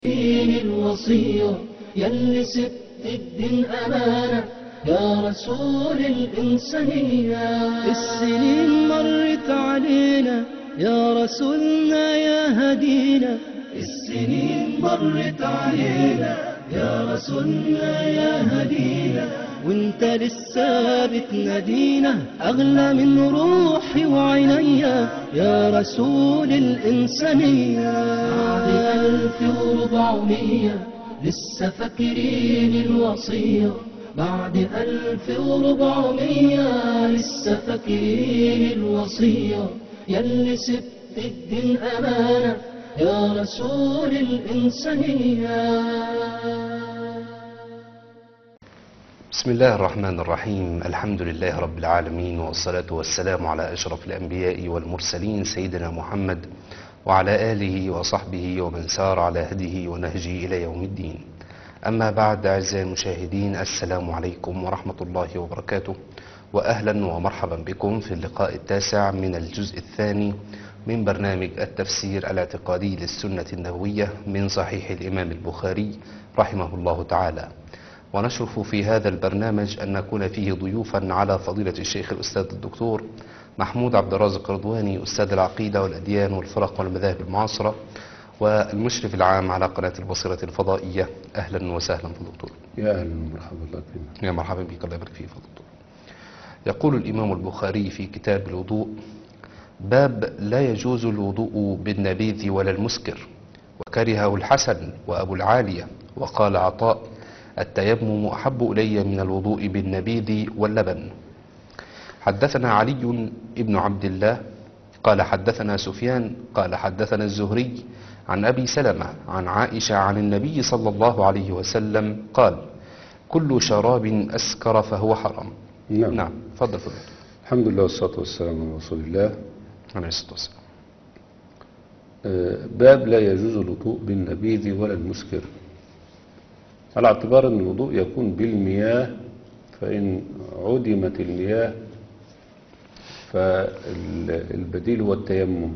دين الوصية يلي سبت الدين أمانة يا رسول الإنسانية السنين مرت علينا يا رسولنا يا هدينا السنين مرت علينا يا رسولنا يا هدينا وانت لسه بتنادينا اغلى من روحي وعينيا يا رسول الانسانيه بعد الف وربعمية لسه فاكرين الوصيه بعد ألف وربعمية لسه فاكرين الوصية يلي سبت الدين أمانة يا رسول الإنسانية بسم الله الرحمن الرحيم الحمد لله رب العالمين والصلاة والسلام على أشرف الأنبياء والمرسلين سيدنا محمد وعلى آله وصحبه ومن سار على هديه ونهجه إلى يوم الدين أما بعد أعزائي المشاهدين السلام عليكم ورحمة الله وبركاته وأهلا ومرحبا بكم في اللقاء التاسع من الجزء الثاني من برنامج التفسير الاعتقادي للسنة النبوية من صحيح الإمام البخاري رحمه الله تعالى ونشرف في هذا البرنامج أن نكون فيه ضيوفا على فضيلة الشيخ الأستاذ الدكتور محمود عبد الرازق رضواني أستاذ العقيدة والأديان والفرق والمذاهب المعاصرة والمشرف العام على قناة البصيرة الفضائية أهلا وسهلا في الدكتور يا اهلا ومرحبا الله بك يا مرحبا بك الله يبارك فيك يا دكتور يقول الإمام البخاري في كتاب الوضوء باب لا يجوز الوضوء بالنبيذ ولا المسكر وكرهه الحسن وأبو العالية وقال عطاء التيمم أحب إلي من الوضوء بالنبيذ واللبن حدثنا علي بن عبد الله قال حدثنا سفيان قال حدثنا الزهري عن أبي سلمة عن عائشة عن النبي صلى الله عليه وسلم قال كل شراب أسكر فهو حرام نعم. نعم فضل فضل الحمد لله والصلاة والسلام على رسول الله عليه الصلاة والسلام آه، باب لا يجوز الوضوء بالنبيذ ولا المسكر على اعتبار أن الوضوء يكون بالمياه فإن عدمت المياه فالبديل هو التيمم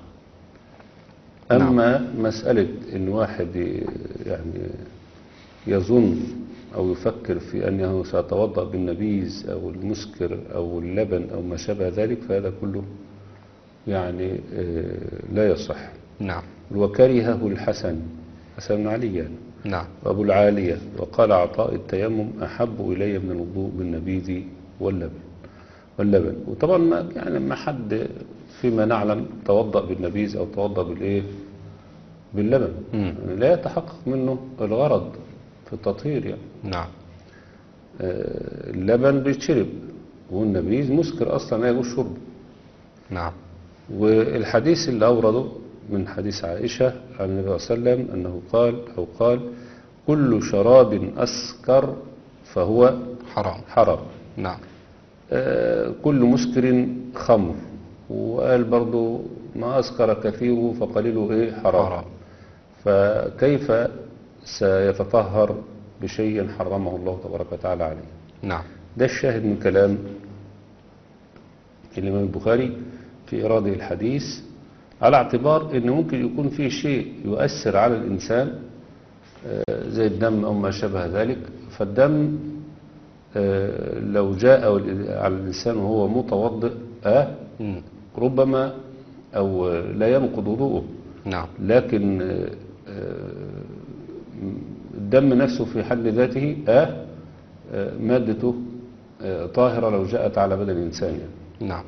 أما مسألة أن واحد ي- يعني يظن أو يفكر في أنه سيتوضأ بالنبيذ أو المسكر أو اللبن أو ما شابه ذلك فهذا كله يعني آه، لا يصح نعم وكرهه الحسن حسن بن علي يعني نعم وأبو العالية وقال عطاء التيمم أحب إلي من الوضوء بالنبيذ واللبن واللبن وطبعا ما يعني ما حد فيما نعلم توضأ بالنبيذ أو توضأ بالإيه باللبن مم. يعني لا يتحقق منه الغرض في التطهير يعني نعم آه، اللبن بيتشرب والنبيذ مسكر أصلا لا يجوز شربه نعم والحديث اللي أورده من حديث عائشة عن النبي صلى الله عليه وسلم أنه قال أو قال كل شراب أسكر فهو حرام حرام نعم آه، كل مسكر خمر وقال برضو ما أسكر كثيره فقليله إيه حرام, حرام. فكيف سيتطهر بشيء حرمه الله تبارك وتعالى عليه نعم ده الشاهد من كلام الإمام البخاري في إراده الحديث على اعتبار أن ممكن يكون فيه شيء يؤثر على الإنسان آه، زي الدم أو ما شابه ذلك فالدم آه، لو جاء على الإنسان وهو متوضئ آه مم. ربما أو آه، لا ينقض وضوءه نعم لكن آه، آه، الدم نفسه في حد ذاته آه آه، مادته آه، طاهرة لو جاءت على بدن الإنسان يعني. نعم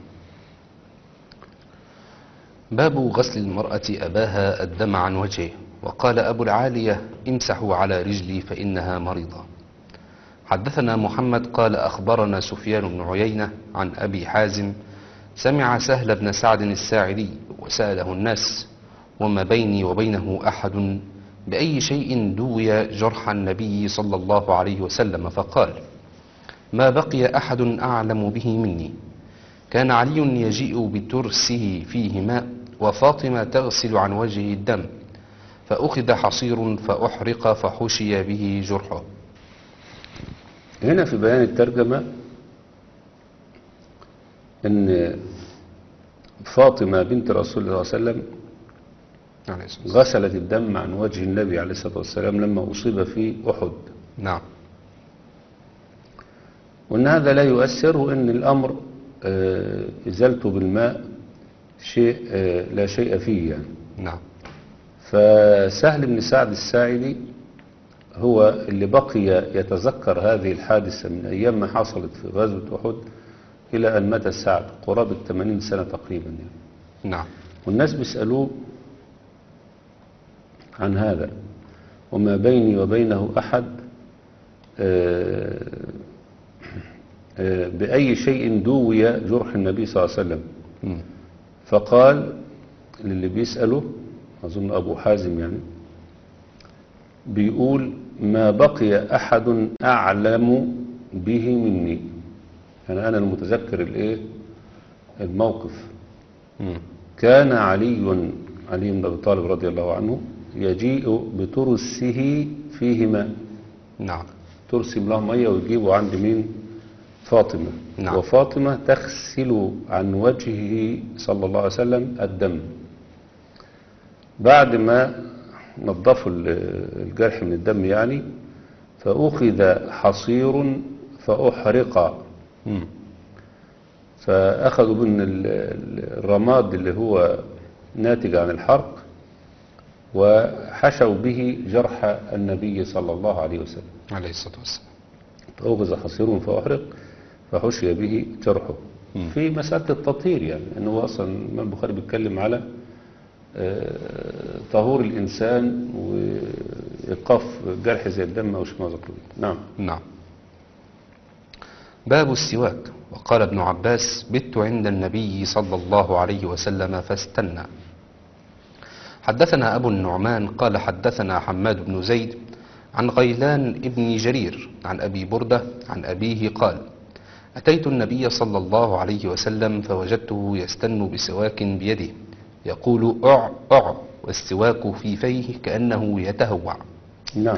باب غسل المرأة أباها الدم عن وجهه وقال أبو العالية امسحوا على رجلي فإنها مريضة حدثنا محمد قال أخبرنا سفيان بن عيينة عن أبي حازم سمع سهل بن سعد الساعدي وسأله الناس وما بيني وبينه أحد بأي شيء دوي جرح النبي صلى الله عليه وسلم فقال ما بقي أحد أعلم به مني كان علي يجيء بترسه فيه ماء وفاطمة تغسل عن وجهه الدم فأخذ حصير فأحرق فحشي به جرحه هنا في بيان الترجمة أن فاطمة بنت رسول الله صلى الله عليه وسلم عليه الصلاة والسلام. غسلت الدم عن وجه النبي عليه الصلاة والسلام لما أصيب في أحد نعم وأن هذا لا يؤثر وأن الأمر آه، إزالته بالماء شيء آه، لا شيء فيه يعني نعم فسهل بن سعد الساعدي هو اللي بقي يتذكر هذه الحادثة من أيام ما حصلت في غزوة أحد إلى أن مات سعد قرابة 80 سنة تقريبا يعني. نعم والناس بيسألوه عن هذا وما بيني وبينه أحد آه، آه، بأي شيء دوي جرح النبي صلى الله عليه وسلم مم. فقال للي بيسأله أظن أبو حازم يعني بيقول ما بقي أحد أعلم به مني يعني أنا المتذكر الإيه الموقف مم. كان علي علي بن أبي طالب رضي الله عنه يجيء بترسه فيه ماء نعم ترسم له مية ويجيبه عند مين فاطمة نعم. وفاطمة تغسل عن وجهه صلى الله عليه وسلم الدم بعد ما نظفوا ال- الجرح من الدم يعني فأخذ حصير فأحرق مم. فأخذوا من ال- ال- الرماد اللي هو ناتج عن الحرق وحشوا به جرح النبي صلى الله عليه وسلم عليه الصلاة والسلام فأخذ حصير فأحرق فحشي به جرحه مم. في مسألة التطهير يعني أنه هو أصلا الإمام البخاري بيتكلم على آه، طهور الإنسان وإيقاف جرح زي الدم أو شما ذكره نعم نعم باب السواك وقال ابن عباس بت عند النبي صلى الله عليه وسلم فاستنى حدثنا أبو النعمان قال حدثنا حماد بن زيد عن غيلان ابن جرير عن أبي بردة عن أبيه قال أتيت النبي صلى الله عليه وسلم فوجدته يستن بسواك بيده يقول أع أع والسواك في فيه كأنه يتهوع نعم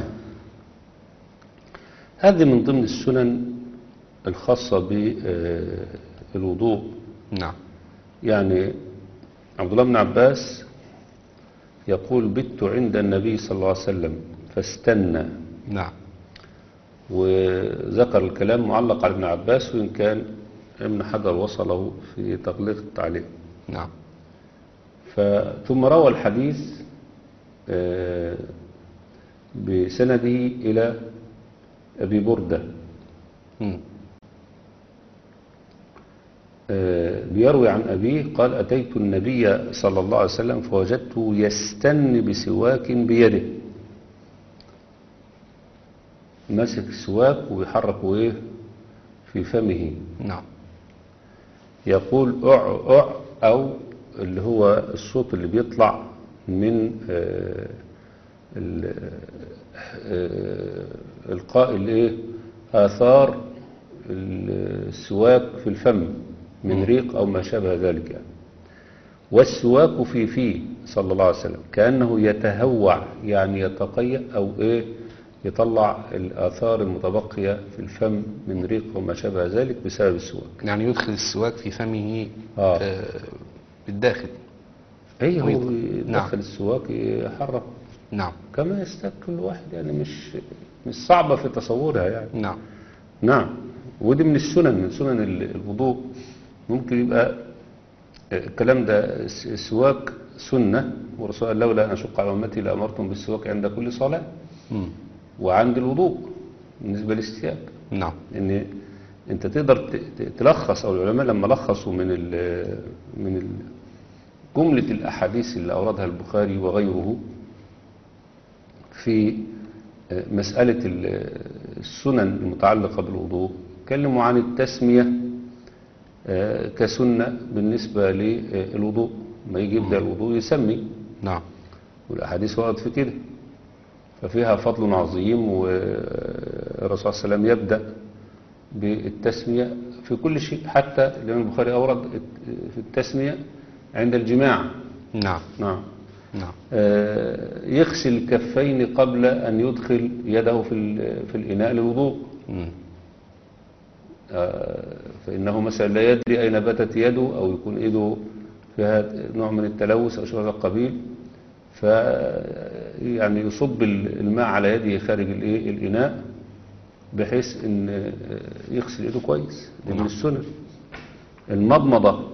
هذه من ضمن السنن الخاصة بالوضوء نعم يعني عبد الله بن عباس يقول بت عند النبي صلى الله عليه وسلم فاستنى نعم وذكر الكلام معلق على ابن عباس وإن كان ابن حجر وصله في تغليق التعليق نعم ف- ثم روى الحديث آه، بسنده إلى أبي بردة مم. آه، بيروي عن أبيه قال أتيت النبي صلى الله عليه وسلم فوجدته يستن بسواك بيده ماسك سواك ويحركه إيه في فمه نعم يقول أع أع أو اللي هو الصوت اللي بيطلع من آه، ال- آه، القاء الايه آثار السواك في الفم من ريق أو ما شابه ذلك يعني. والسواك في فيه صلى الله عليه وسلم كأنه يتهوع يعني يتقيأ أو إيه يطلع الآثار المتبقية في الفم من ريق وما شابه ذلك بسبب السواك يعني يدخل السواك في فمه آه. آه بالداخل اي هو ويط- يدخل نعم. السواك يحرك نعم كما يستك كل واحد يعني مش مش صعبة في تصورها يعني نعم نعم ودي من السنن من سنن ال- الوضوء ممكن يبقى الكلام ده الس- السواك سنة والرسول قال لولا أن أشق على أمتي لأمرتم بالسواك عند كل صلاة مم. وعند الوضوء بالنسبة للاستياك نعم ان انت تقدر ت- ت- تلخص او العلماء لما لخصوا من ال من ال جملة الاحاديث اللي اوردها البخاري وغيره في آه، مسألة ال- السنن المتعلقة بالوضوء اتكلموا عن التسمية آه، كسنة بالنسبة للوضوء ما يجي يبدأ الوضوء يسمي نعم والأحاديث وردت في كده ففيها فضل عظيم والرسول صلى الله عليه وسلم يبدأ بالتسمية في كل شيء حتى الإمام البخاري أورد في التسمية عند الجماع نعم نعم نعم آه، يغسل الكفين قبل أن يدخل يده في ال- في الإناء للوضوء مم. آه، فإنه مثلا لا يدري أين باتت يده أو يكون يده فيها نوع من التلوث أو شيء من هذا القبيل ف يعني يصب الماء على يده خارج الايه الاناء بحيث ان يغسل ايده كويس دي من نعم. السنن المضمضه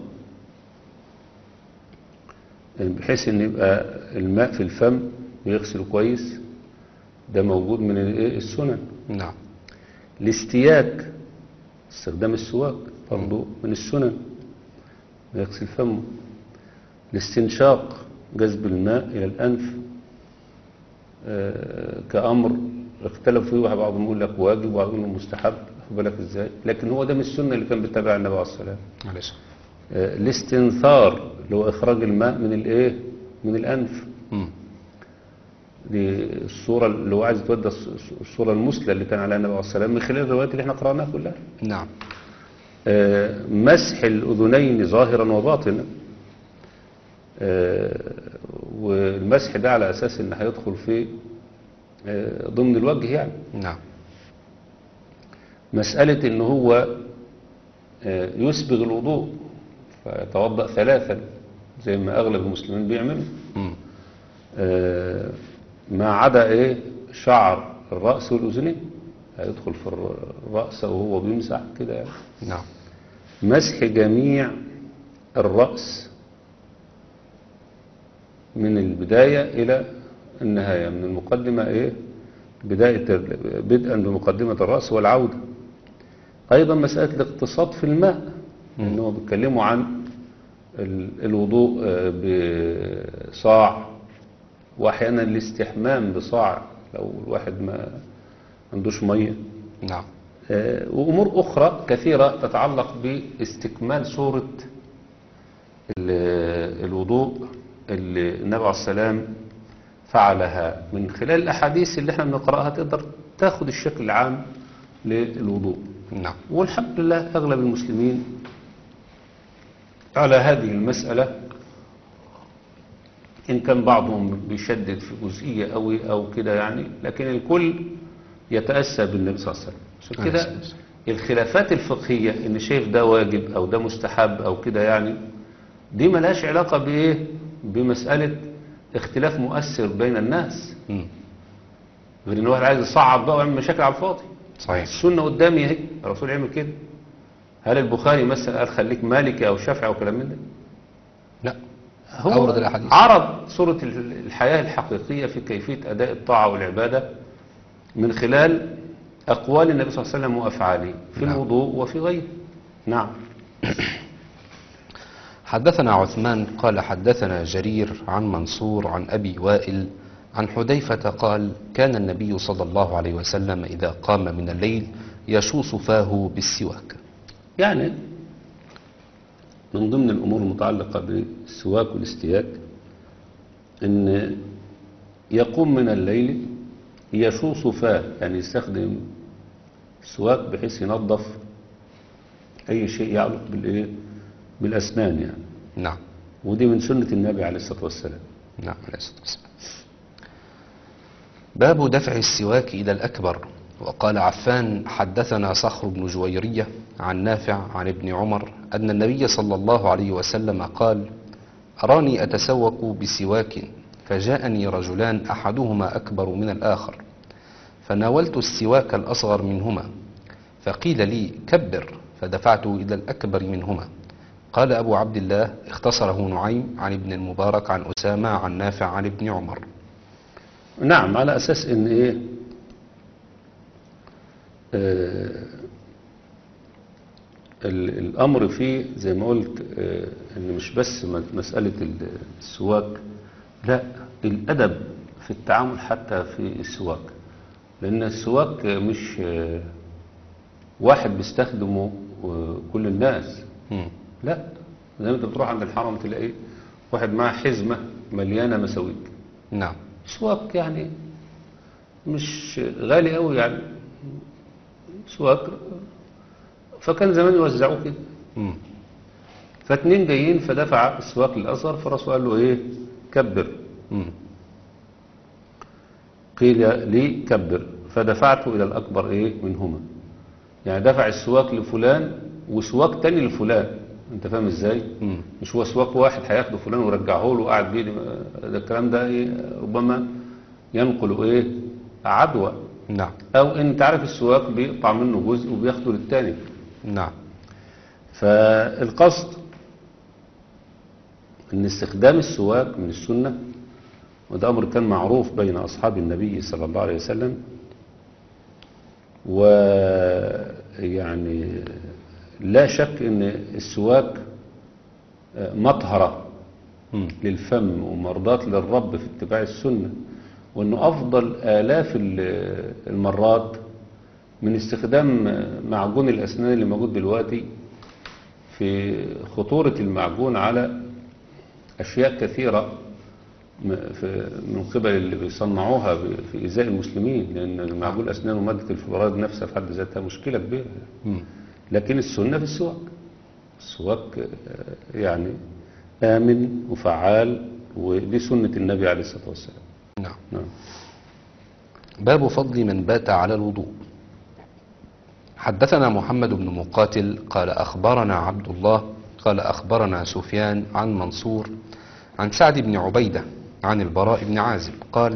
بحيث ان يبقى الماء في الفم ويغسله كويس ده موجود من الايه السنن نعم الاستياك استخدام السواك برضه من السنن يغسل فمه الاستنشاق جذب الماء إلى الأنف آه، كأمر اختلف فيه واحد بعضهم يقول لك واجب وبعضهم يقول مستحب خد بالك ازاي لكن هو ده من السنة اللي كان بيتبع النبي عليه الصلاة والسلام معلش آه، الاستنثار اللي هو إخراج الماء من الإيه من الأنف مم. دي الصورة اللي هو عايز يتودى الص- الصورة المثلى اللي كان عليها النبي عليه الصلاة والسلام من خلال الروايات اللي احنا قرأناها كلها نعم آه، مسح الأذنين ظاهرا وباطنا آه، والمسح ده على أساس إن هيدخل في آه، ضمن الوجه يعني نعم مسألة إن هو آه، يسبغ الوضوء فيتوضأ ثلاثا زي ما أغلب المسلمين بيعملوا مم. آه، ما عدا إيه شعر الرأس والأذنين هيدخل في الرأس وهو بيمسح كده يعني نعم مسح جميع الرأس من البداية إلى النهاية من المقدمة إيه بداية ال- بدءا بمقدمة الرأس والعودة أيضا مسألة الاقتصاد في الماء إنه بيتكلموا عن ال- الوضوء آه، بصاع وأحيانا الاستحمام بصاع لو الواحد ما عندوش ميه نعم آه، وأمور أخرى كثيرة تتعلق باستكمال صورة ال- الوضوء اللي النبي عليه السلام فعلها من خلال الأحاديث اللي احنا بنقرأها تقدر تاخد الشكل العام للوضوء نعم والحمد لله أغلب المسلمين على هذه المسألة إن كان بعضهم بيشدد في جزئية أوي أو كده يعني لكن الكل يتأسى بالنبي صلى الله عليه وسلم عشان عليه كده الصلاة والسلام. الخلافات الفقهية إن شايف ده واجب أو ده مستحب أو كده يعني دي ملهاش علاقة بإيه بمسألة اختلاف مؤثر بين الناس مم. غير إن واحد عايز يصعب بقى ويعمل مشاكل على الفاضي صحيح السنة قدامي اهي الرسول يعمل كده هل البخاري مثلا قال خليك مالكي او شافعي او كلام من ده لا هو أورد الأحاديث. عرض صورة ال- الحياة الحقيقية في كيفية أداء الطاعة والعبادة من خلال أقوال النبي صلى الله عليه وسلم وأفعاله في نعم. الوضوء وفي غيره نعم حدثنا عثمان قال حدثنا جرير عن منصور عن أبي وائل عن حذيفة قال كان النبي صلى الله عليه وسلم إذا قام من الليل يشوص فاه بالسواك يعني من ضمن الأمور المتعلقة بالسواك والاستياك أن يقوم من الليل يشوص فاه يعني يستخدم السواك بحيث ينظف أي شيء يعلق بالإيه بالأسنان يعني نعم ودي من سنة النبي عليه الصلاة والسلام نعم عليه الصلاة والسلام باب دفع السواك إلى الأكبر وقال عفان حدثنا صخر بن جويرية عن نافع عن ابن عمر أن النبي صلى الله عليه وسلم قال أراني أتسوك بسواك فجاءني رجلان أحدهما أكبر من الآخر فناولت السواك الأصغر منهما فقيل لي كبر فدفعته إلى الأكبر منهما قال أبو عبد الله اختصره نعيم عن ابن المبارك عن أسامة عن نافع عن ابن عمر نعم على أساس أن إيه آه ال- الأمر فيه زي ما قلت آه أن مش بس م- مسألة ال- السواك لا الأدب في التعامل حتى في السواك لأن السواك مش آه واحد بيستخدمه آه كل الناس مم. لا زي ما انت بتروح عند الحرم تلاقي واحد معاه حزمة مليانة مساويك نعم سواك يعني مش غالي قوي يعني سواك فكان زمان يوزعوه كده مم. فاتنين جايين فدفع السواك للأصغر فالرسول قال له ايه كبر مم. قيل لي كبر فدفعته إلى الأكبر ايه منهما يعني دفع السواك لفلان وسواك تاني لفلان انت فاهم ازاي مم. مش هو سواك واحد هياخده فلان ويرجعه له وقاعد بيه ده الكلام ده ايه ربما ينقل ايه عدوى نعم او انت عارف السواك بيقطع منه جزء وبياخده للتاني نعم فالقصد ان استخدام السواك من السنة وده امر كان معروف بين اصحاب النبي صلى الله عليه وسلم ويعني لا شك ان السواك مطهرة مم. للفم ومرضاة للرب في اتباع السنة وانه افضل الاف ال- المرات من استخدام معجون الاسنان اللي موجود دلوقتي في خطورة المعجون على اشياء كثيرة م- في- من قبل اللي بيصنعوها ب- في ايذاء المسلمين لان المعجون الاسنان ومادة الفلورايد نفسها في حد ذاتها مشكلة كبيرة مم. لكن السنة في السواك السواك آه، يعني آمن وفعال ودي سنة النبي عليه الصلاة والسلام نعم نعم باب فضل من بات على الوضوء حدثنا محمد بن مقاتل قال أخبرنا عبد الله قال أخبرنا سفيان عن منصور عن سعد بن عبيدة عن البراء بن عازب قال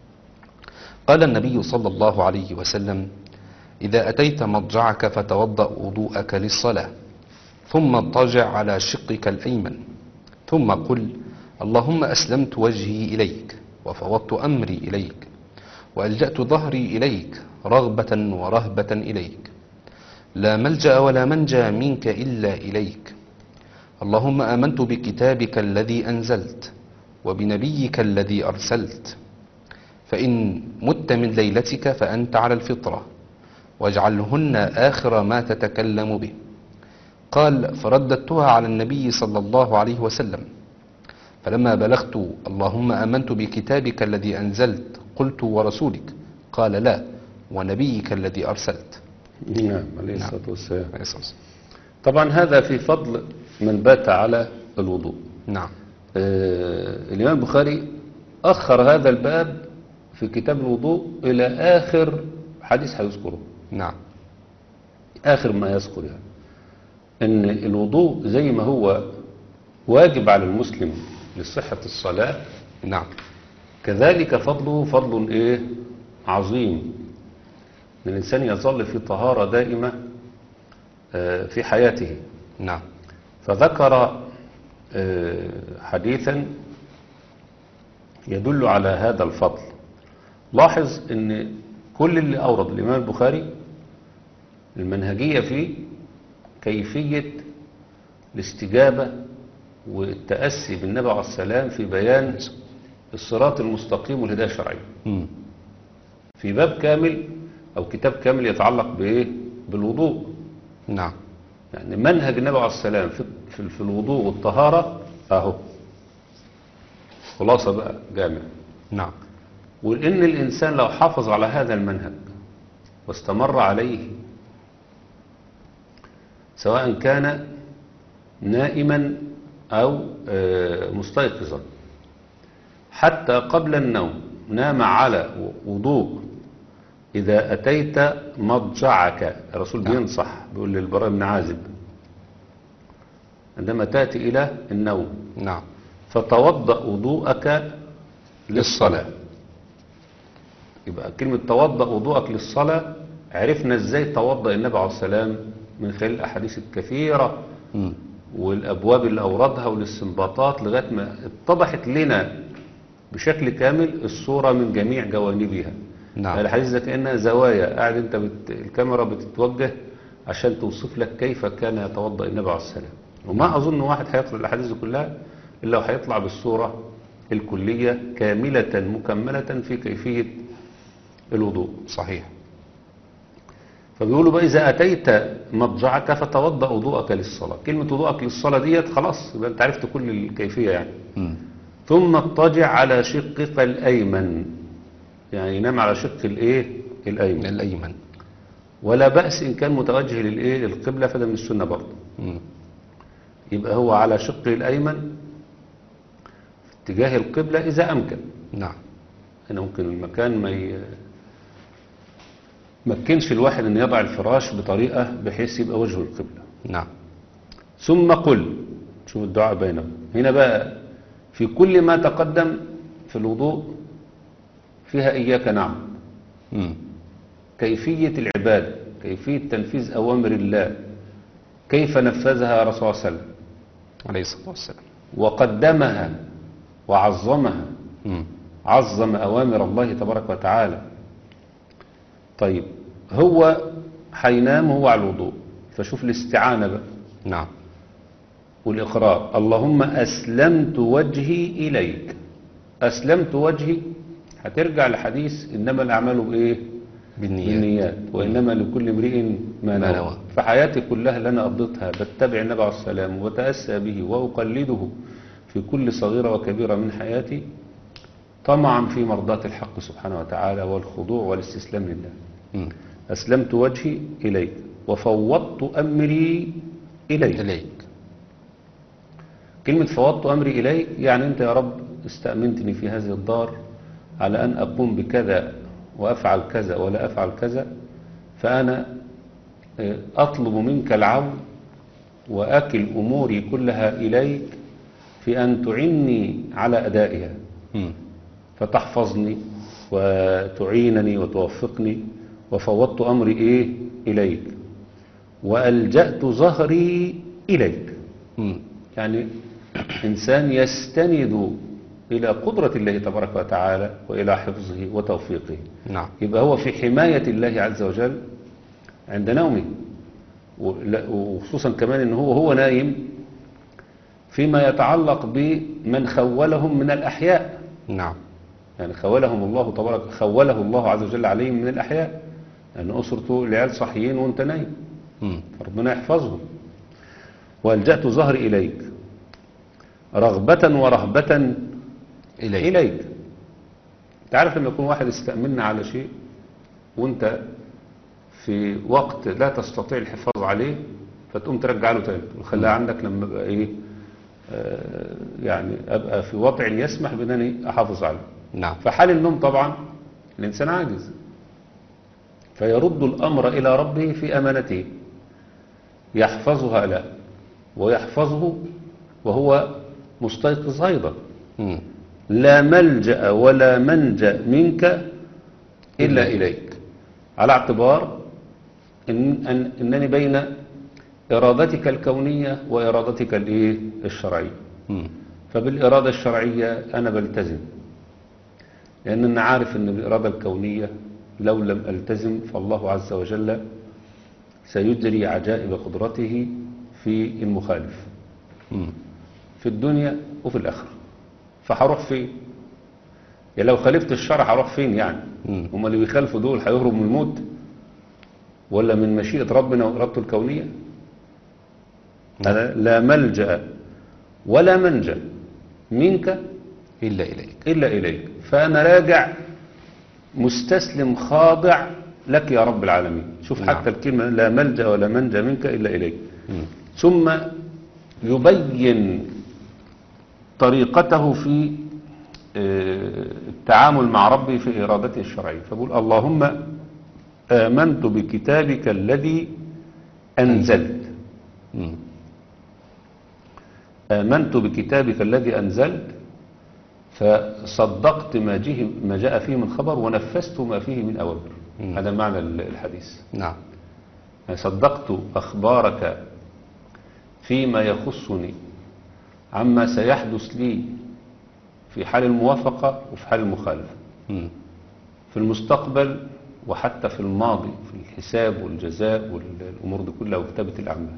قال النبي صلى الله عليه وسلم إذا أتيت مضجعك فتوضأ وضوءك للصلاة ثم اضطجع على شقك الأيمن ثم قل اللهم أسلمت وجهي إليك وفوضت أمري إليك وألجأت ظهري إليك رغبة ورهبة إليك لا ملجأ ولا منجى منك إلا إليك اللهم آمنت بكتابك الذي أنزلت وبنبيك الذي أرسلت فإن مت من ليلتك فأنت على الفطرة واجعلهن آخر ما تتكلم به قال فرددتها على النبي صلى الله عليه وسلم فلما بلغت اللهم آمنت بكتابك الذي أنزلت قلت ورسولك قال لا ونبيك الذي أرسلت نعم عليه الصلاة والسلام عليه الصلاة والسلام. طبعا هذا في فضل من بات على الوضوء نعم آه الإمام البخاري أخر هذا الباب في كتاب الوضوء إلى آخر حديث هيذكره نعم آخر ما يذكر يعني إن الوضوء زي ما هو واجب على المسلم لصحة الصلاة نعم كذلك فضله فضل إيه عظيم إن الإنسان يظل في طهارة دائمة آه، في حياته نعم فذكر آه، حديثا يدل على هذا الفضل لاحظ ان كل اللي اورد الامام البخاري المنهجية فيه كيفية الاستجابة والتأسي بالنبي عليه السلام في بيان الصراط المستقيم والهداية الشرعية مم. في باب كامل او كتاب كامل يتعلق بايه بالوضوء نعم يعني منهج النبي عليه السلام في, في, في الوضوء والطهارة اهو خلاصة بقى جامع نعم وإن الإنسان لو حافظ على هذا المنهج واستمر عليه سواء كان نائما أو آه، مستيقظا حتى قبل النوم نام على وضوء إذا أتيت مضجعك الرسول نعم. بينصح بيقول للبراء بن عازب عندما تأتي إلى النوم نعم فتوضأ وضوءك للصلاة يبقى كلمة توضأ وضوءك للصلاة عرفنا ازاي توضأ النبي عليه السلام من خلال الأحاديث الكثيرة مم. والأبواب اللي أوردها والاستنباطات لغاية ما اتضحت لنا بشكل كامل الصورة من جميع جوانبها نعم. الحديث ده كأنها زوايا قاعد انت بت... الكاميرا بتتوجه عشان توصف لك كيف كان يتوضأ النبي عليه السلام وما أظن واحد هيقرأ الأحاديث دي كلها إلا وهيطلع بالصورة الكلية كاملة مكملة في كيفية الوضوء صحيح فبيقولوا بقى إذا أتيت مضجعك فتوضأ وضوءك للصلاة كلمة وضوءك للصلاة ديت خلاص يبقى أنت عرفت كل الكيفية يعني مم. ثم اضطجع على شقك الأيمن يعني ينام على شق الإيه الأيمن الأيمن ولا بأس إن كان متوجه للإيه للقبلة فده من السنة برضه مم. يبقى هو على شقه الأيمن في اتجاه القبلة إذا أمكن نعم هنا ممكن المكان ما ي... مكنش الواحد أن يضع الفراش بطريقة بحيث يبقى وجهه القبلة نعم ثم قل شوف الدعاء بينهم هنا بقى في كل ما تقدم في الوضوء فيها إياك نعبد مم. كيفية العبادة كيفية تنفيذ أوامر الله كيف نفذها رسول الله صلى الله عليه وسلم عليه الصلاة والسلام وقدمها وعظمها مم. عظم أوامر الله تبارك وتعالى طيب هو حينام هو على الوضوء فشوف الاستعانة بقى نعم والإقرار اللهم أسلمت وجهي إليك أسلمت وجهي هترجع لحديث إنما الأعمال بإيه بالنيات بالنيات وإنما لكل امرئ ما ما نوى نوى. فحياتي كلها اللي أنا قضيتها بتبع النبي عليه السلام وبتأسى به وأقلده في كل صغيرة وكبيرة من حياتي طمعا في مرضاة الحق سبحانه وتعالى والخضوع والاستسلام لله مم. أسلمت وجهي إليك وفوضت أمري إليك إليك كلمة فوضت أمري إليك يعني أنت يا رب استأمنتني في هذه الدار على أن أقوم بكذا وأفعل كذا ولا أفعل كذا فأنا آه، أطلب منك العون وأكل أموري كلها إليك في أن تعني على أدائها مم. فتحفظني وتعينني وتوفقني وفوضت أمري إيه إليك وألجأت ظهري إليك مم. يعني إنسان يستند إلى قدرة الله تبارك وتعالى وإلى حفظه وتوفيقه نعم يبقى هو في حماية الله عز وجل عند نومه ولا- وخصوصا كمان إن هو هو نايم فيما يتعلق بمن خولهم من الأحياء نعم يعني خولهم الله تبارك خوله الله عز وجل عليهم من الأحياء لأن أسرته العيال صحيين وأنت نايم مم. ربنا يحفظهم والجأت ظهري إليك رغبة ورهبة إليك إليك تعرف لما يكون واحد استأمنا على شيء وانت في وقت لا تستطيع الحفاظ عليه فتقوم ترجع له تاني وخليها عندك لما ابقى ايه آه، يعني ابقى في وضع يسمح بانني احافظ عليه نعم فحال النوم طبعا الانسان عاجز فيرد الامر الى ربه في امانته يحفظها له ويحفظه وهو مستيقظ ايضا مم. لا ملجأ ولا منجأ منك إلا إليك على اعتبار إن أن أنني بين إرادتك الكونية وإرادتك الإيه؟ الشرعية مم. فبالإرادة الشرعية أنا بلتزم لأن أنا عارف أن بالإرادة الكونية لو لم ألتزم فالله عز وجل سيجري عجائب قدرته في المخالف مم. في الدنيا وفي الآخرة فهروح فين يعني لو خالفت الشرع هروح فين يعني مم. هم اللي بيخالفوا دول هيهربوا من الموت ولا من مشيئة ربنا وإرادته الكونية أنا لا ملجأ ولا منجأ منك إلا إليك إلا إليك فأنا راجع مستسلم خاضع لك يا رب العالمين شوف نعم. حتى الكلمة لا ملجأ ولا منجأ منك إلا إليك مم. ثم يبين طريقته في آه، التعامل مع ربي في إرادته الشرعية فبقول اللهم آمنت بكتابك الذي أنزلت مم. آمنت بكتابك الذي أنزلت فصدقت ما, جه ما جاء فيه من خبر ونفذت ما فيه من أوامر مم. هذا معنى الحديث نعم يعني صدقت أخبارك فيما يخصني عما سيحدث لي في حال الموافقة وفي حال المخالفة مم. في المستقبل وحتى في الماضي في الحساب والجزاء والأمور دي كلها وكتابة الأعمال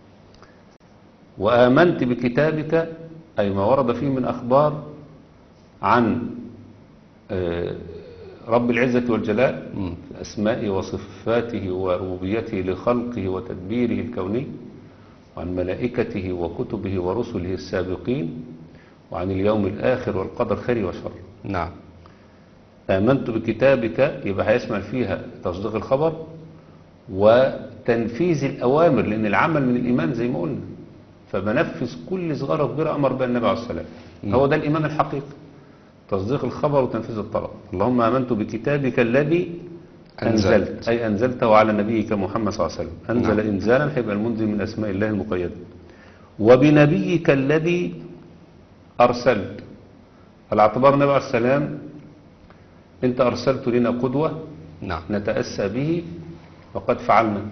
وآمنت بكتابك أي ما ورد فيه من أخبار عن آه، رب العزة والجلال مم. في أسمائه وصفاته وربوبيته لخلقه وتدبيره الكوني وعن ملائكته وكتبه ورسله السابقين وعن اليوم الآخر والقدر خير وشر نعم آمنت بكتابك يبقى هيشمل فيها تصديق الخبر وتنفيذ الأوامر لأن العمل من الإيمان زي ما قلنا فبنفذ كل صغيرة وكبيرة أمر بها النبي عليه السلام مم. هو ده الإيمان الحقيقي تصديق الخبر وتنفيذ الطلب اللهم آمنت بكتابك الذي أنزلت. أنزلت أي أنزلته على نبيك محمد صلى الله عليه وسلم أنزل نعم. إنزالا هيبقى المنزل من أسماء الله المقيدة وبنبيك الذي أرسلت على اعتبار النبي عليه السلام أنت أرسلت لنا قدوة نعم نتأسى به وقد فعلنا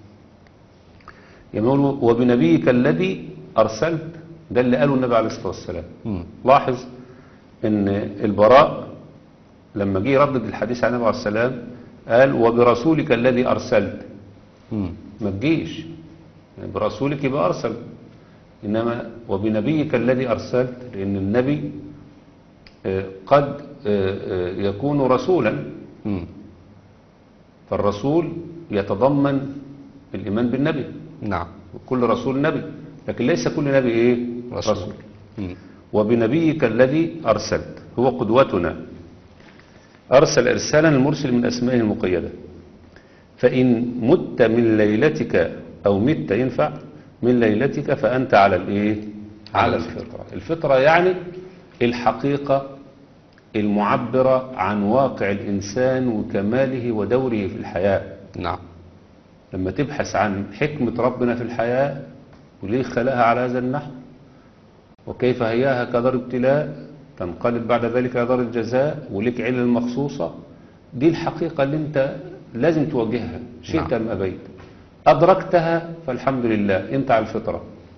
يقول وبنبيك الذي أرسلت ده اللي قاله النبي عليه الصلاة والسلام مم. لاحظ ان البراء لما جه يردد الحديث عن النبي عليه السلام قال وبرسولك الذي أرسلت مم. ما تجيش يعني برسولك يبقى أرسل إنما وبنبيك الذي أرسلت لأن النبي آه، قد آه، آه، يكون رسولا مم. فالرسول يتضمن الإيمان بالنبي نعم كل رسول نبي لكن ليس كل نبي إيه رسول. رسول مم. وبنبيك الذي أرسلت هو قدوتنا أرسل إرسالا المرسل من أسمائه المقيدة فإن مت من ليلتك أو مت ينفع من ليلتك فأنت على الإيه على الفطرة الفطرة يعني الحقيقة المعبرة عن واقع الإنسان وكماله ودوره في الحياة نعم لما تبحث عن حكمة ربنا في الحياة وليه خلقها على هذا النحو وكيف هياها كدار ابتلاء تنقلب بعد ذلك إلى دار الجزاء وليك علل مخصوصة دي الحقيقة اللي انت لازم تواجهها شئت نعم. أم أبيت أدركتها فالحمد لله انت على الفطرة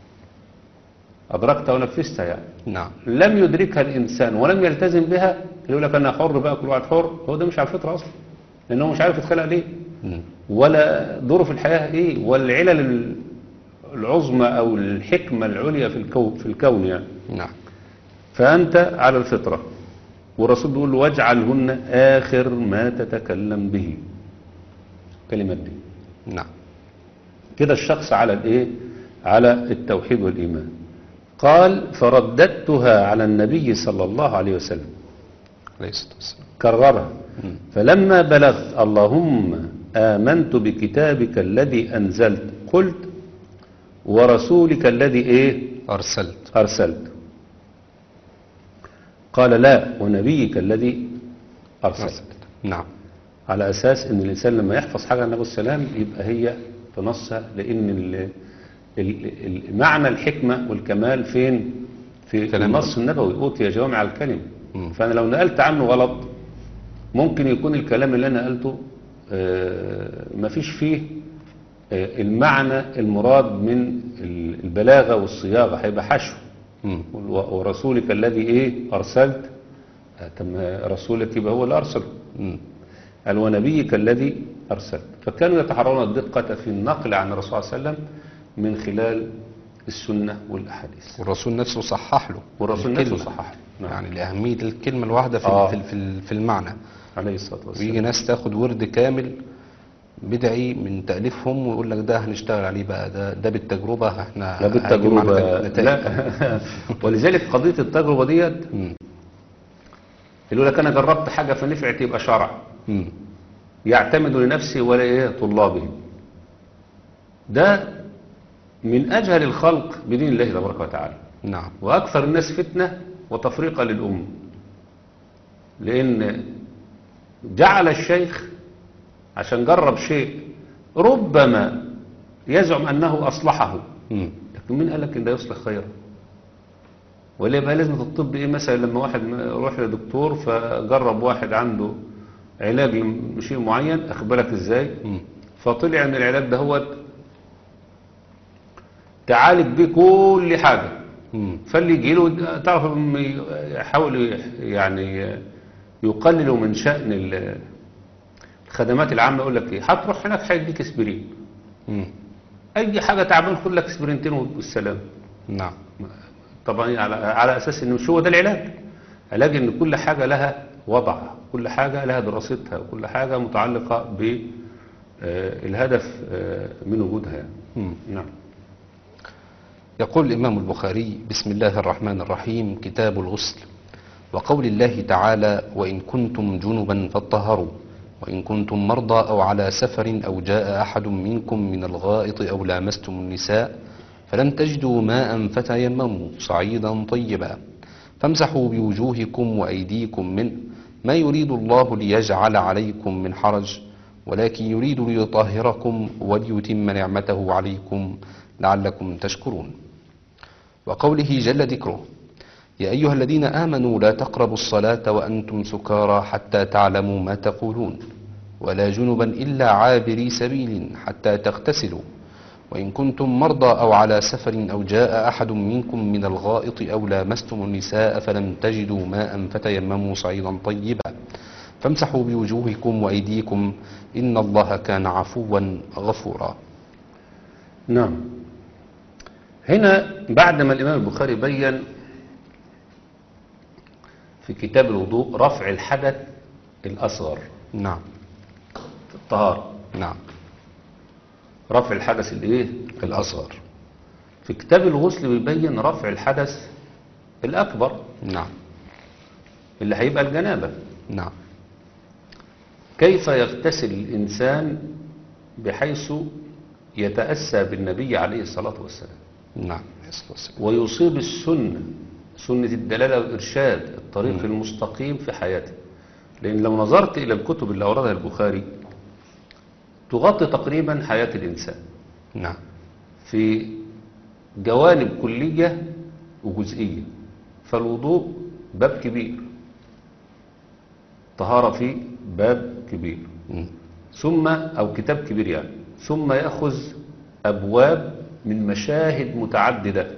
أدركتها ونفذتها يعني نعم لم يدركها الإنسان ولم يلتزم بها يقول لك أنا حر بقى كل واحد حر هو ده مش على الفطرة أصلا لأنه مش عارف يتخلق ليه مم. ولا دوره في الحياة ايه والعلل ال- العظمى او الحكمة العليا في الكون في الكون يعني نعم فانت على الفطرة والرسول بيقول له واجعلهن اخر ما تتكلم به كلمات دي نعم كده الشخص على الايه على التوحيد والايمان قال فرددتها على النبي صلى الله عليه وسلم عليه الصلاة والسلام كررها مم. فلما بلغت اللهم آمنت بكتابك الذي أنزلت قلت ورسولك الذي إيه أرسلت أرسلت قال لا ونبيك الذي أرسلت أرسلت نعم على أساس أن الإنسان لما يحفظ حاجة عن النبي السلام يبقى هي في نصها لأن ال- ال- ال- معنى الحكمة والكمال فين في كلام النص النبوي أوتي جوامع الكلم مم. فأنا لو نقلت عنه غلط ممكن يكون الكلام اللي أنا قلته آه، مفيش فيه آه، المعنى المراد من ال- البلاغة والصياغة هيبقى حشو مم. و- ورسولك الذي إيه أرسلت آه، طب ما رسولك يبقى هو اللي أرسله مم. قال ونبيك الذي أرسلت فكانوا يتحرون الدقة في النقل عن الرسول صلى الله عليه وسلم من خلال السنة والأحاديث والرسول نفسه صحح له والرسول نفسه الكلمة. صحح له. نعم. يعني لأهمية الكلمة الواحدة في آه. في في- في المعنى عليه الصلاة ويجي والسلام ناس تاخد ورد كامل بدعي من تأليفهم ويقول لك ده هنشتغل عليه بقى ده ده بالتجربة احنا لا هيجي بالتجربة معانا نتائج. لا ولذلك قضية التجربة ديت مم. اللي يقول لك أنا جربت حاجة فنفعت يبقى شرع مم. يعتمد لنفسه ولا إيه طلابه ده من أجهل الخلق بدين الله تبارك وتعالى نعم وأكثر الناس فتنة وتفريقا للأمة لأن جعل الشيخ عشان جرب شيء ربما يزعم أنه أصلحه مم. لكن مين قال لك إن ده يصلح خيرا ولا يبقى لازمة الطب إيه مثلا لما واحد يروح لدكتور فجرب واحد عنده علاج لشيء معين أخبرك إزاي مم. فطلع ان العلاج ده هو تعالج بيه كل حاجة مم. فاللي يجي له تعرف لما يحاول يعني يقللوا من شأن ال- الخدمات العامة يقول لك ايه هتروح هناك هيديك اسبرين مم. اي حاجة تعبان خد لك اسبرينتين والسلام نعم طبعا على على اساس ان مش هو ده العلاج علاج ان كل حاجة لها وضعها كل حاجة لها دراستها وكل حاجة متعلقة بالهدف من وجودها يعني. مم. نعم يقول الإمام البخاري بسم الله الرحمن الرحيم كتاب الغسل وقول الله تعالى وإن كنتم جنبا فاطهروا وإن كنتم مرضى أو على سفر أو جاء أحد منكم من الغائط أو لامستم النساء فلم تجدوا ماء فتيمموا صعيدا طيبا فامسحوا بوجوهكم وأيديكم منه ما يريد الله ليجعل عليكم من حرج ولكن يريد ليطهركم وليتم نعمته عليكم لعلكم تشكرون وقوله جل ذكره يا أيها الذين آمنوا لا تقربوا الصلاة وأنتم سكارى حتى تعلموا ما تقولون ولا جنبا إلا عابري سبيل حتى تغتسلوا وإن كنتم مرضى أو على سفر أو جاء أحد منكم من الغائط أو لامستم النساء فلم تجدوا ماء فتيمموا صعيدا طيبا فامسحوا بوجوهكم وأيديكم إن الله كان عفوا غفورا نعم هنا بعد ما الإمام البخاري بين في كتاب الوضوء رفع الحدث الأصغر نعم في الطهارة نعم رفع الحدث الايه الأصغر في كتاب الغسل بيبين رفع الحدث الأكبر نعم اللي هيبقى الجنابة نعم كيف يغتسل الإنسان بحيث يتأسى بالنبي عليه الصلاة والسلام نعم عليه الصلاة والسلام. ويصيب السنة سنة الدلالة والإرشاد الطريق المستقيم في حياته لأن لو نظرت إلى الكتب اللي أوردها البخاري تغطي تقريبا حياة الإنسان نعم في جوانب كلية وجزئية فالوضوء باب كبير طهارة فيه باب كبير مم. ثم أو كتاب كبير يعني ثم يأخذ أبواب من مشاهد متعددة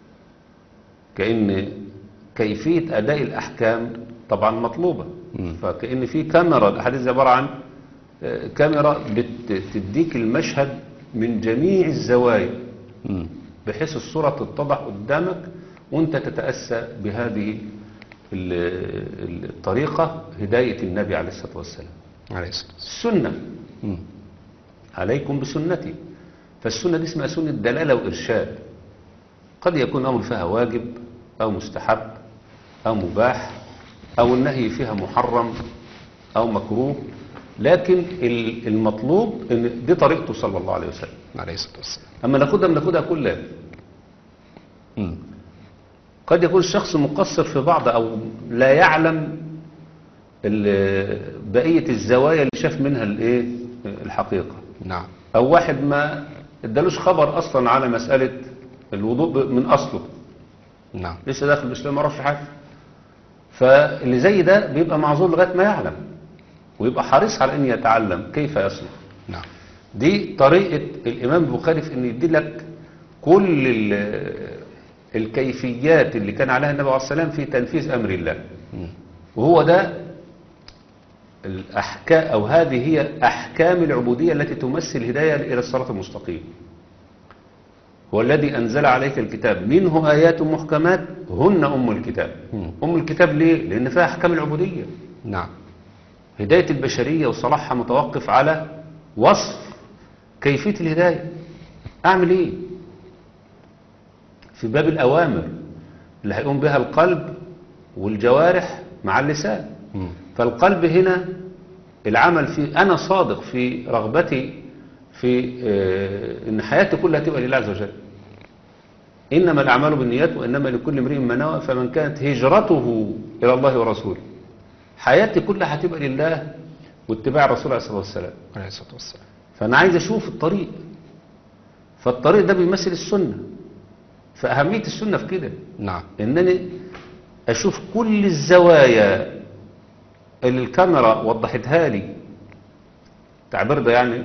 كأن كيفية أداء الأحكام طبعا مطلوبة مم. فكأن في كاميرا الأحاديث عبارة عن آه، كاميرا بتديك المشهد من جميع الزوايا مم. بحيث الصورة تتضح قدامك وانت تتأسى بهذه ال- ال- الطريقة هداية النبي عليه الصلاة والسلام عليه الصلاة والسلام. السنة مم. عليكم بسنتي فالسنة دي اسمها سنة دلالة وإرشاد قد يكون أمر فيها واجب أو مستحب أو مباح أو النهي فيها محرم أو مكروه لكن ال- المطلوب ان دي طريقته صلى الله عليه وسلم عليه الصلاة والسلام. أما ناخدها بناخدها كلها مم. قد يكون الشخص مقصر في بعض أو لا يعلم ال- بقية الزوايا اللي شاف منها الايه الحقيقة نعم أو واحد ما ادالوش خبر أصلا على مسألة الوضوء ب- من أصله نعم لسه داخل الإسلام ما عرفش حاجة فاللي زي ده بيبقى معذور لغاية ما يعلم ويبقى حريص على أن يتعلم كيف يصل نعم دي طريقة الإمام البخاري في أن يدي لك كل ال- الكيفيات اللي كان عليها النبي عليه الصلاة والسلام في تنفيذ أمر الله مم. وهو ده الأحكام أو هذه هي أحكام العبودية التي تمثل الهداية إلى الصراط المستقيم هو الذي أنزل عليك الكتاب منه آيات محكمات هن أم الكتاب مم. أم الكتاب ليه؟ لأن فيها أحكام العبودية نعم هداية البشرية وصلاحها متوقف على وصف كيفية الهداية أعمل إيه في باب الأوامر اللي هيقوم بها القلب والجوارح مع اللسان مم. فالقلب هنا العمل فيه أنا صادق في رغبتي في آه، إن حياتي كلها تبقى لله عز وجل إنما الأعمال بالنيات وإنما لكل امرئ ما نوى فمن كانت هجرته إلى الله ورسوله حياتي كلها هتبقى لله واتباع الرسول عليه الصلاة والسلام عليه الصلاة والسلام. فأنا عايز أشوف الطريق فالطريق ده بيمثل السنة فأهمية السنة في كده نعم إنني أشوف كل الزوايا اللي الكاميرا وضحتها لي تعبير ده يعني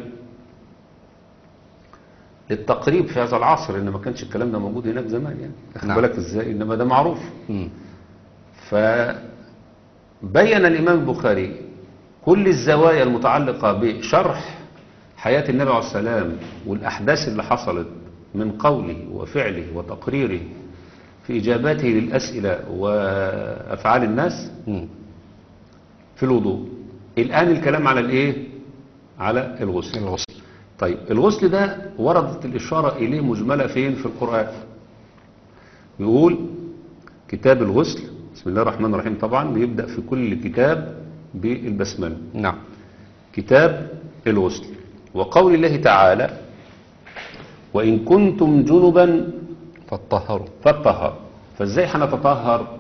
للتقريب في هذا العصر إن ما كانش الكلام ده موجود هناك زمان يعني أخد نعم. بالك إزاي إنما ده معروف مم. فبين الإمام البخاري كل الزوايا المتعلقة بشرح حياة النبي عليه السلام والأحداث اللي حصلت من قوله وفعله وتقريره في إجاباته للأسئلة وأفعال الناس مم. في الوضوء الآن الكلام على الإيه؟ على الغسل الغسل طيب الغسل ده وردت الإشارة إليه مجملة فين في القرآن يقول كتاب الغسل بسم الله الرحمن الرحيم طبعا بيبدأ في كل كتاب بالبسملة نعم كتاب الغسل وقول الله تعالى وإن كنتم جنبا فاتطهروا فاتطهر فازاي هنتطهر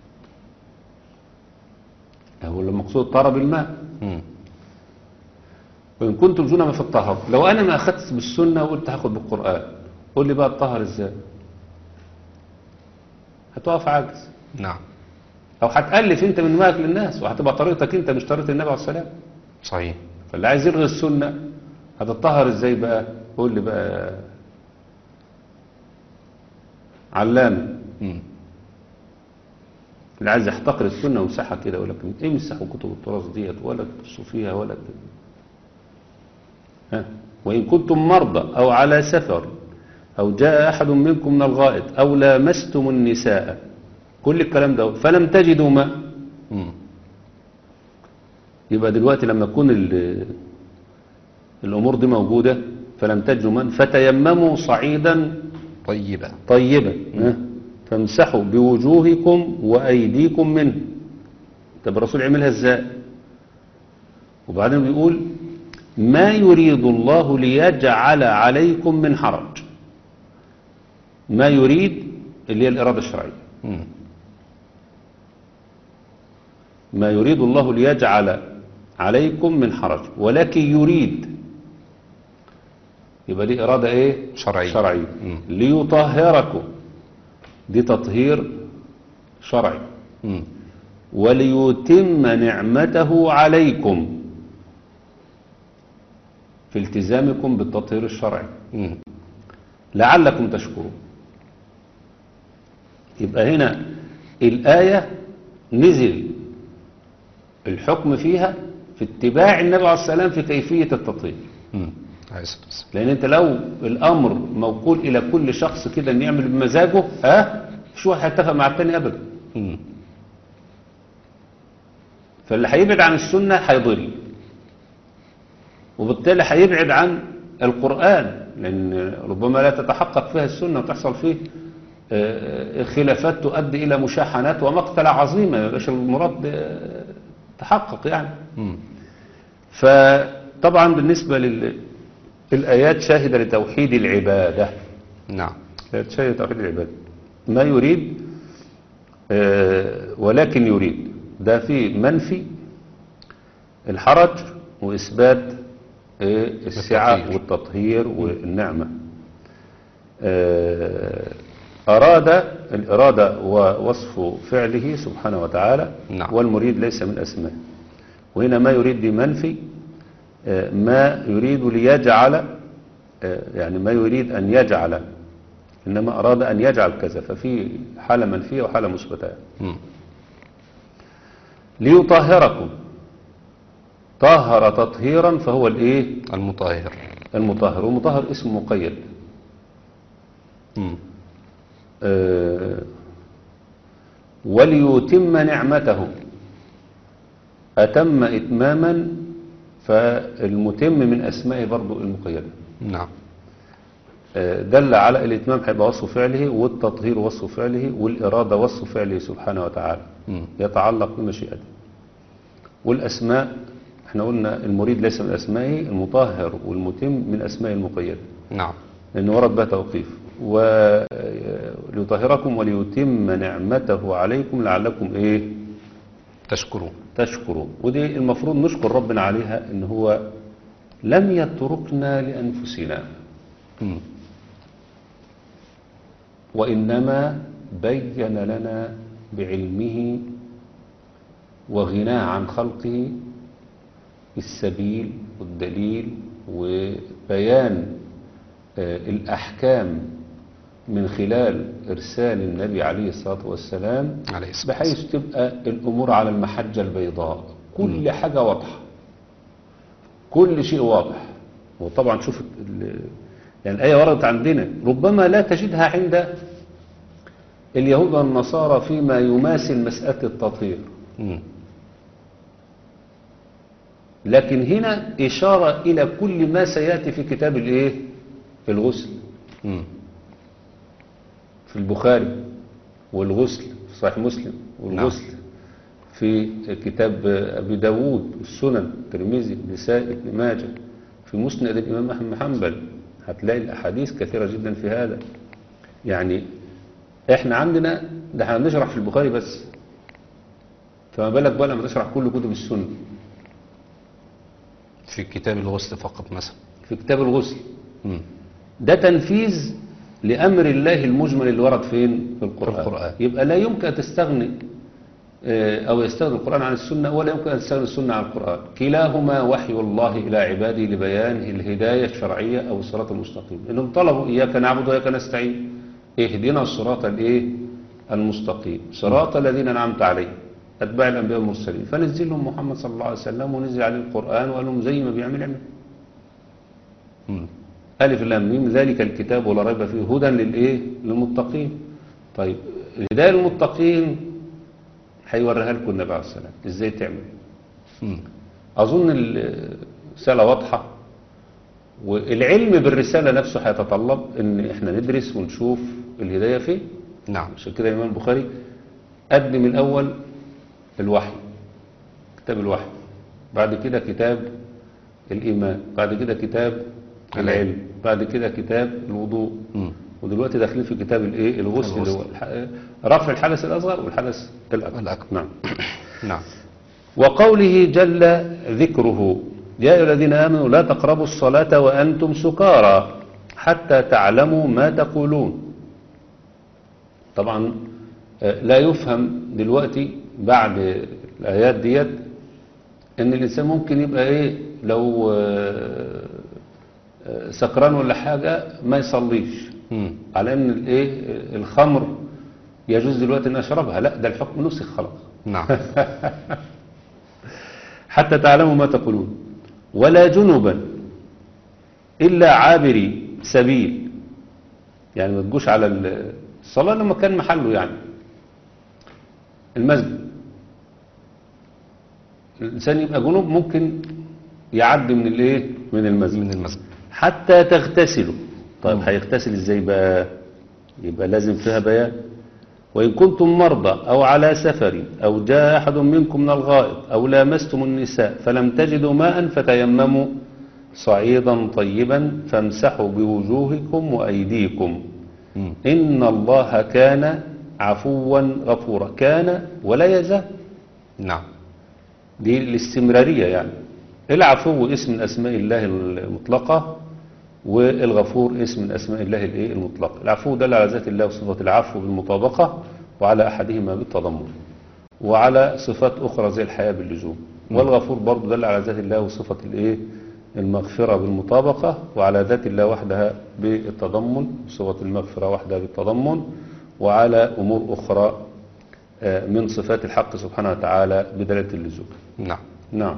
هو المقصود طهر بالماء مم. وإن كنتم جنبا فاتطهروا لو أنا ما أخذت بالسنة وقلت هاخد بالقرآن قول لي بقى اتطهر ازاي هتقف عاجز نعم او هتالف انت من دماغك للناس وهتبقى طريقتك انت مش طريقه النبي عليه السلام صحيح فاللي عايز يلغي السنه هتطهر ازاي بقى قول لي بقى علامه مم. اللي عايز يحتقر السنه ويمسحها كده يقول لك امسحوا كتب التراث ديت ولا تبصوا فيها ولا ت... ها وان كنتم مرضى او على سفر او جاء احد منكم من الغائط او لامستم النساء كل الكلام ده فلم تجدوا ماء مم. يبقى دلوقتي لما تكون ال- الامور دي موجوده فلم تجدوا ماء فتيمموا صعيدا طيبة طيبا ها؟ فامسحوا بوجوهكم وأيديكم منه طب الرسول عملها ازاي وبعدين بيقول ما يريد الله ليجعل عليكم من حرج ما يريد اللي هي الإرادة الشرعية مم. ما يريد الله ليجعل عليكم من حرج ولكن يريد يبقى دي إرادة إيه شرعية. شرعية مم. ليطهركم دي تطهير شرعي مم. وليتم نعمته عليكم في التزامكم بالتطهير الشرعي مم. لعلكم تشكرون يبقى هنا الآية نزل الحكم فيها في اتباع النبي عليه السلام في كيفية التطهير مم. عليه الصلاة والسلام. لأن أنت لو الأمر موكول إلى كل شخص كده أن يعمل بمزاجه ها مش واحد هيتفق مع التاني أبدا مم. فاللي هيبعد عن السنة هيضل وبالتالي هيبعد عن القرآن لأن ربما لا تتحقق فيها السنة وتحصل فيه آه، خلافات تؤدي إلى مشاحنات ومقتل عظيمة ما يبقاش المراد آه، تحقق يعني مم. فطبعا بالنسبة للآيات شاهدة لتوحيد العبادة نعم شاهدة توحيد العبادة ما يريد آه، ولكن يريد ده في منفي الحرج وإثبات آه، السعة التطهير. والتطهير والنعمة آه، أراد الإرادة ووصف فعله سبحانه وتعالى نعم. والمريد ليس من أسماء وهنا ما يريد دي منفي آه، ما يريد ليجعل آه، يعني ما يريد أن يجعل إنما أراد أن يجعل كذا ففي حالة منفية وحالة مثبتة مم. ليطهركم طهر تطهيرا فهو الايه المطهر المطهر ومطهر اسم مقيد مم. آه، وليتم نعمته أتم إتماما فالمتم من أسمائه برضو المقيدة نعم آه، دل على الإتمام هيبقى وصف فعله والتطهير وصف فعله والإرادة وصف فعله سبحانه وتعالى مم. يتعلق بمشيئته والأسماء احنا قلنا المريد ليس من أسمائه المطهر والمتم من أسمائه المقيدة نعم لأنه ورد بها توقيف وليطهركم وليتم نعمته عليكم لعلكم ايه تشكرون تشكرون ودي المفروض نشكر ربنا عليها ان هو لم يتركنا لأنفسنا مم. وإنما بين لنا بعلمه وغناه عن خلقه السبيل والدليل وبيان آه، الأحكام من خلال إرسال النبي عليه الصلاة والسلام عليه الصلاة بحيث تبقى الأمور على المحجة البيضاء كل حاجة واضحة كل شيء واضح وطبعا شوف ال- يعني الآية وردت عندنا ربما لا تجدها عند اليهود والنصارى فيما يماثل مسألة التطهير مم. لكن هنا إشارة إلى كل ما سيأتي في كتاب الإيه؟ الغسل مم. في البخاري والغسل في صحيح مسلم والغسل في كتاب أبي داود السنن الترمذي النسائي ابن ماجه في مسند الإمام أحمد بن حنبل هتلاقي الأحاديث كثيرة جدا في هذا يعني احنا عندنا ده احنا بنشرح في البخاري بس فما بالك بقى لما تشرح كل كتب السنة في كتاب الغسل فقط مثلا في كتاب الغسل مم. ده تنفيذ لأمر الله المجمل اللي ورد فين في القرآن, في القرآن. يبقى لا يمكن أن تستغني آه، أو يستغني القرآن عن السنة ولا يمكن أن تستغني السنة عن القرآن كلاهما وحي الله إلى عباده لبيان الهداية الشرعية أو الصراط المستقيم إنهم طلبوا إياك نعبد وإياك نستعين اهدنا الصراط الإيه المستقيم صراط الذين أنعمت عليهم أتباع الأنبياء والمرسلين فنزل لهم محمد صلى الله عليه وسلم ونزل عليه القرآن وقال لهم زي ما بيعمل يعمل مم. ألف لام ميم ذلك الكتاب ولا ريب فيه هدى للإيه للمتقين طيب الهداية للمتقين هيوريها لكم النبي عليه السلام إزاي تعمل مم. أظن الرسالة واضحة والعلم بالرسالة نفسه هيتطلب إن إحنا ندرس ونشوف الهداية فين نعم عشان كده الإمام البخاري قدم الأول الوحي كتاب الوحي بعد كده كتاب الإيمان بعد كده كتاب العلم بعد كده كتاب الوضوء مم. ودلوقتي داخلين في كتاب الايه الغسل اللي هو الح- رفع الحدث الأصغر والحدث الأكبر الأكبر. نعم نعم وقوله جل ذكره يا أيها الذين آمنوا لا تقربوا الصلاة وأنتم سكارى حتى تعلموا ما تقولون طبعا آه، لا يفهم دلوقتي بعد الآيات ديت ان الإنسان ممكن يبقى ايه لو آه، آه، سكران ولا حاجة ما يصليش مم. على ان الايه الخمر يجوز دلوقتي ان اشربها لا ده الحكم نسخ خلاص نعم حتى تعلموا ما تقولون ولا جنبا إلا عابري سبيل يعني ما تجوش على الصلاة لما كان محله يعني المسجد الإنسان يبقى جنوب ممكن يعدي من الايه من المسجد من المسجد حتى تغتسلوا طيب هيغتسل ازاي بقى يبقى لازم فيها بيان وإن كنتم مرضى أو على سفر أو جاء أحد منكم من الغائط أو لامستم النساء فلم تجدوا ماء فتيمموا صعيدا طيبا فامسحوا بوجوهكم وأيديكم مم. إن الله كان عفوا غفورا كان ولا يزال نعم دي الاستمرارية يعني العفو اسم من أسماء الله المطلقة والغفور اسم من أسماء الله الإيه المطلقة العفو دل على ذات الله وصفة العفو بالمطابقة وعلى أحدهما بالتضمن وعلى صفات أخرى زي الحياة باللزوم والغفور برضه دل على ذات الله وصفة الإيه المغفرة بالمطابقة وعلى ذات الله وحدها بالتضمن صفة المغفرة وحدها بالتضمن وعلى أمور أخرى آه، من صفات الحق سبحانه وتعالى بدلالة اللزوم نعم نعم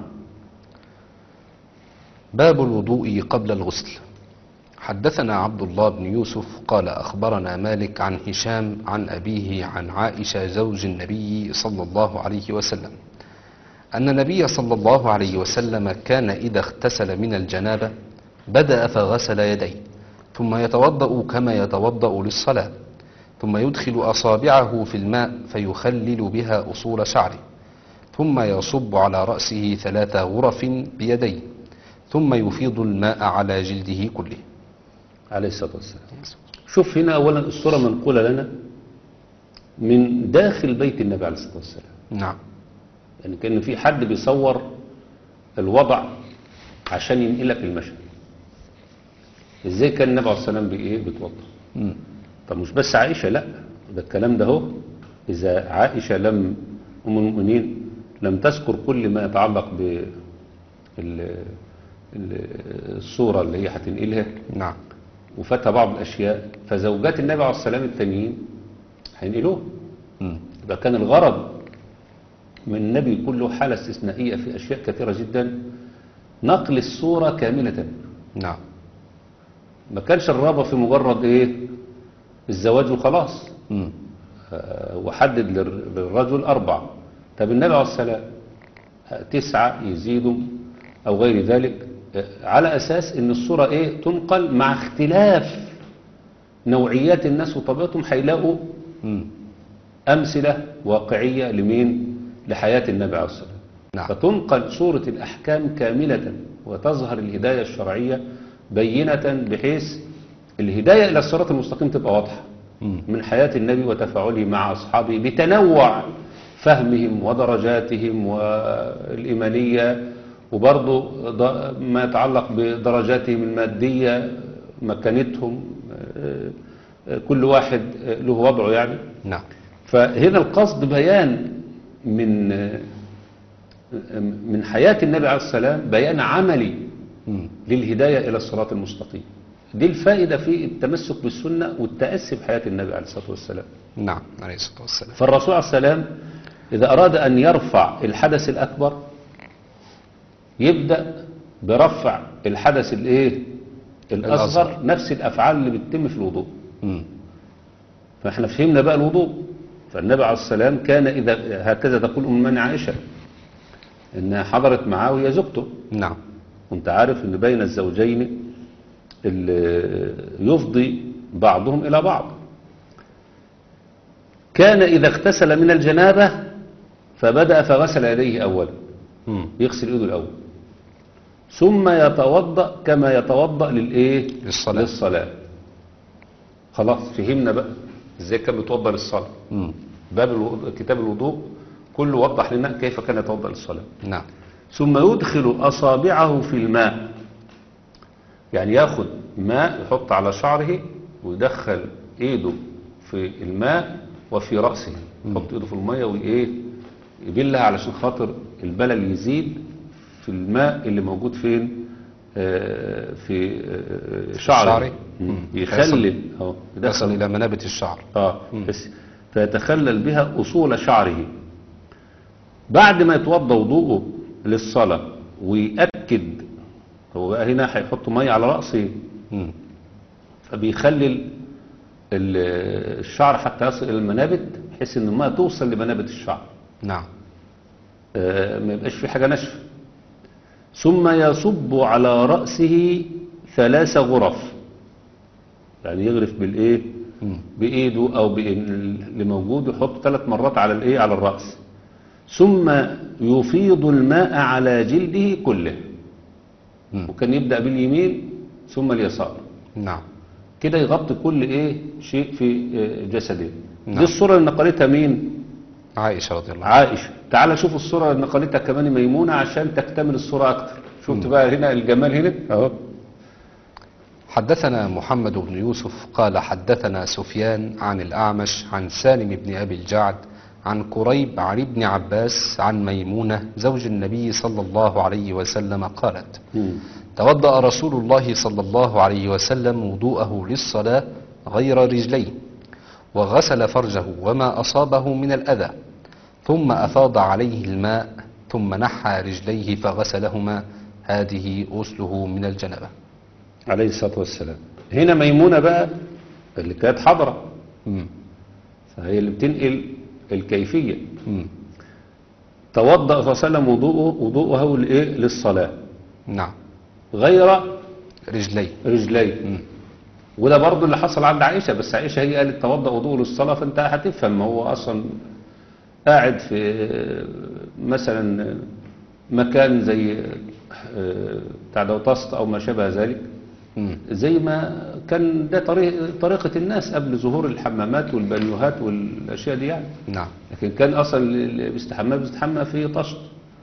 باب الوضوء قبل الغسل حدثنا عبد الله بن يوسف قال أخبرنا مالك عن هشام عن أبيه عن عائشة زوج النبي صلى الله عليه وسلم أن النبي صلى الله عليه وسلم كان إذا اغتسل من الجنابة بدأ فغسل يديه ثم يتوضأ كما يتوضأ للصلاة ثم يدخل أصابعه في الماء فيخلل بها أصول شعره ثم يصب على رأسه ثلاث غرف بيديه ثم يفيض الماء على جلده كله عليه الصلاة والسلام شوف هنا أولا الصورة منقولة لنا من داخل بيت النبي عليه الصلاة والسلام نعم يعني كأن في حد بيصور الوضع عشان ينقلك المشهد ازاي كان النبي عليه الصلاة والسلام بإيه بيتوضا مم. طب مش بس عائشة لا ده الكلام ده هو إذا عائشة لم أم المؤمنين لم تذكر كل ما يتعلق ب ال- ال- الصورة اللي هي هتنقلها نعم وفاتها بعض الأشياء فزوجات النبي عليه الصلاة والسلام التانيين هينقلوه مم. يبقى كان الغرض من النبي يكون له حالة استثنائية في أشياء كثيرة جدا نقل الصورة كاملة نعم ما كانش الرغبة في مجرد إيه الزواج وخلاص مم. آه، وحدد لل- للرجل أربع طب النبي عليه الصلاة تسعة يزيدوا أو غير ذلك آه، على أساس أن الصورة إيه تنقل مع اختلاف نوعيات الناس وطبيعتهم هيلاقوا مم. أمثلة واقعية لمين لحياة النبي عليه الصلاة نعم. فتنقل صورة الأحكام كاملة وتظهر الهداية الشرعية بينة بحيث الهداية إلى الصراط المستقيم تبقى واضحة مم. من حياة النبي وتفاعله مع أصحابه بتنوع فهمهم ودرجاتهم والإيمانية وبرضه ض- ما يتعلق بدرجاتهم المادية مكانتهم آه، آه، كل واحد آه، له وضعه يعني نعم فهنا القصد بيان من آه، من حياة النبي عليه السلام بيان عملي مم. للهداية إلى الصراط المستقيم دي الفائدة في التمسك بالسنة والتأسي بحياة النبي عليه الصلاة والسلام نعم عليه الصلاة والسلام فالرسول عليه السلام إذا أراد أن يرفع الحدث الأكبر يبدأ برفع الحدث الإيه الأصغر الأصغر. نفس الأفعال اللي بتتم في الوضوء مم. فاحنا فهمنا بقى الوضوء فالنبي عليه السلام كان إذا هكذا تقول أمنا عائشة إنها حضرت معاه وهي زوجته نعم وانت عارف ان بين الزوجين اللي يفضي بعضهم الى بعض كان اذا اغتسل من الجنابة فبدأ فغسل يديه اولا مم. يغسل ايده الاول ثم يتوضأ كما يتوضأ للايه للصلاة. للصلاة خلاص فهمنا بقى ازاي كان بيتوضأ للصلاة مم. باب الوضوء كتاب الوضوء كله وضح لنا كيف كان يتوضأ للصلاة نعم ثم يدخل أصابعه في الماء يعني ياخد ماء يحط على شعره ويدخل ايده في الماء وفي رأسه يحط ايده في المية وايه يبلها علشان خاطر البلل يزيد في الماء اللي موجود فين آه، في آه، شعره شعره. مم. مم. يخلل اهو يصل يدخل إلى منابت الشعر اه بس فيتخلل بها أصول شعره بعد ما يتوضى وضوءه للصلاة ويأكد هو بقى هنا هيحط مية على رأسه مم. فبيخلل ال- الشعر حتى يصل إلى المنابت بحيث إن المية توصل لمنابت الشعر نعم آه، ما يبقاش في حاجة ناشفة ثم يصب على رأسه ثلاث غرف يعني يغرف بالإيه مم. بإيده أو بإن اللي موجود يحط ثلاث مرات على الإيه على الرأس ثم يفيض الماء على جلده كله مم. وكان يبدأ باليمين ثم اليسار نعم كده يغطي كل إيه شيء في آه، جسده نعم. دي الصورة اللي نقلتها مين عائشة رضي الله عنها عائشة تعال شوف الصورة اللي نقلتها كمان ميمونة عشان تكتمل الصورة أكتر شفت بقى هنا الجمال هنا أهو حدثنا محمد بن يوسف قال حدثنا سفيان عن الأعمش عن سالم بن أبي الجعد عن كريب عن ابن عباس عن ميمونة زوج النبي صلى الله عليه وسلم قالت مم. توضأ رسول الله صلى الله عليه وسلم وضوءه للصلاة غير رجليه وغسل فرجه وما أصابه من الأذى ثم أفاض عليه الماء ثم نحى رجليه فغسلهما هذه غسله من الجنبة عليه الصلاة والسلام هنا ميمونة بقى اللي كانت حضرة مم. فهي اللي بتنقل الكيفية مم. توضأ صلى الله عليه وسلم وضوءه وضوءه لإيه للصلاة نعم غير رجليه رجليه مم. وده برضو اللي حصل عند عائشة بس عائشة هي قالت توضأ وضوءه للصلاة فانت هتفهم هو أصلا قاعد في مثلا مكان زي آه، بتاع ده طست أو ما شابه ذلك مم. زي ما كان ده طريق طريقة الناس قبل ظهور الحمامات والبانيوهات والأشياء دي يعني نعم لكن كان أصلا اللي بيستحمى بيستحمى في طشت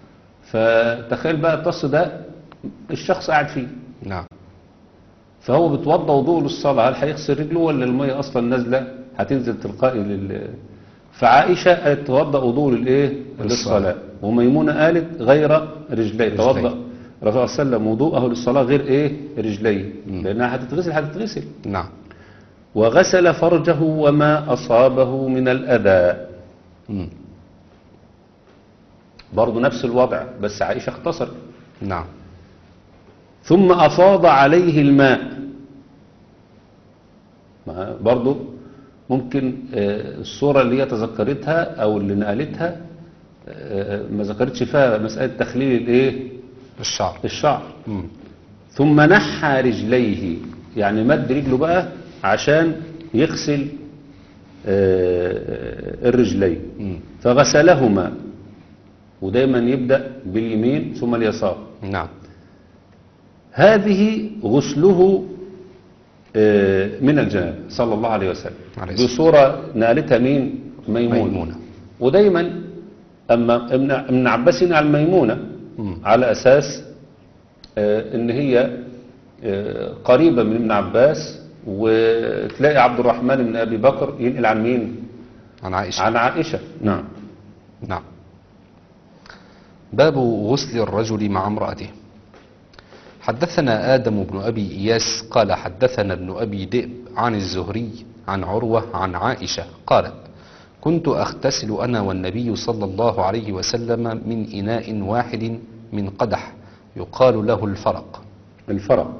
فتخيل بقى الطست ده الشخص قاعد فيه نعم فهو بيتوضى وضوء للصلاة هل هيغسل رجله ولا المية أصلا نازلة هتنزل تلقائي لل فعائشة قالت توضى وضوء للإيه للصلاة. للصلاة وميمونة قالت غير رجلي توضى الرسول صلى الله عليه وسلم وضوءه للصلاة غير إيه رجليه لأنها هتتغسل هتتغسل نعم وغسل فرجه وما أصابه من الأذى مم. برضه نفس الوضع بس عائشة اختصر نعم ثم أفاض عليه الماء ما- برضه ممكن آه، الصورة اللي هي تذكرتها أو اللي نقلتها آه، ما ذكرتش فيها مسألة تخليل الإيه الشعر الشعر مم. ثم نحى رجليه يعني مد رجله بقى عشان يغسل آه، الرجلين مم. فغسلهما ودايما يبدأ باليمين ثم اليسار نعم هذه غسله آه، من الجنابة صلى الله عليه وسلم عليه دي الصلاة صورة نقلتها مين ميمونة, ميمونة. ودايما أما ابن ابن عباس ينقل ميمونة مم. على أساس آه، إن هي آه، قريبة من ابن عباس وتلاقي عبد الرحمن بن أبي بكر ينقل عن مين عن عائشة عن عائشة نعم نعم باب غسل الرجل مع امرأته حدثنا آدم بن أبي إياس قال حدثنا ابن أبي ذئب عن الزهري عن عروة عن عائشة قالت كنت أغتسل أنا والنبي صلى الله عليه وسلم من إناء واحد من قدح يقال له الفرق الفرق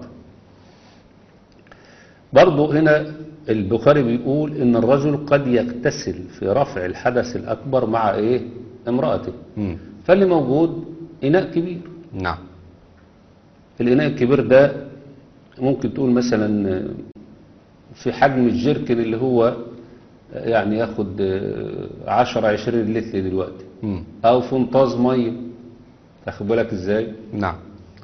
برضو هنا البخاري بيقول ان الرجل قد يغتسل في رفع الحدث الاكبر مع ايه امرأته مم. فاللي موجود اناء كبير نعم الاناء الكبير ده ممكن تقول مثلا في حجم الجركن اللي هو يعني ياخد عشرة عشرين لتر دلوقتي مم. او فنطاز ميه تاخد بالك ازاي نعم